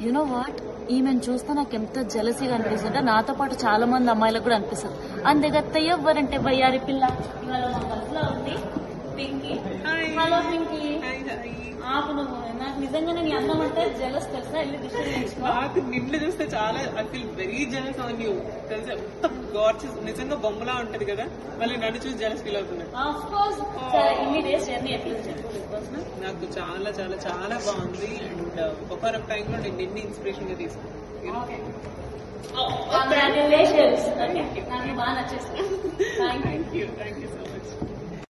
You know what ఈమెను చూస్తే నాకు ఎంత జలసీగా అనిపిస్తుంది నాతో పాటు చాలా మంది అమ్మాయిలకు కూడా అనిపిస్తుంది అందుగత్త ఎవ్వరంటే బయ్యారి పిల్ల ఇవాళ మా బస్సులో ఉంది పింకీ హలో పింకీ ఆపు నువ్వు నాకు నిజంగా నీ అందం అంటే జలస్ తెలుసా వెళ్ళి డిస్టర్బ్ చేసుకో నాకు నిన్ను చూస్తే చాలా I feel very jealous on you తెలుసా మొత్తం గాడ్స్ నిజంగా బొమ్మలా ఉంటది కదా మళ్ళీ నన్ను చూసి జెలస్ ఫీల్ అవుతున్నా ఆఫ్ కోర్స్ సరే ఇన్ని డేస్ జర్నీ ఎట్లా చెప్పు Big Boss ను? నాకు చాలా చాలా చాలా బాగుంది అండ్ ఒకరొక టైంలో నేను నిన్ను ఇన్స్పిరేషన్ గా తీసుకున్నాను Congratulations. Okay, నాకు బాగా నచ్చేస్తుంది thank you thank you thank you so much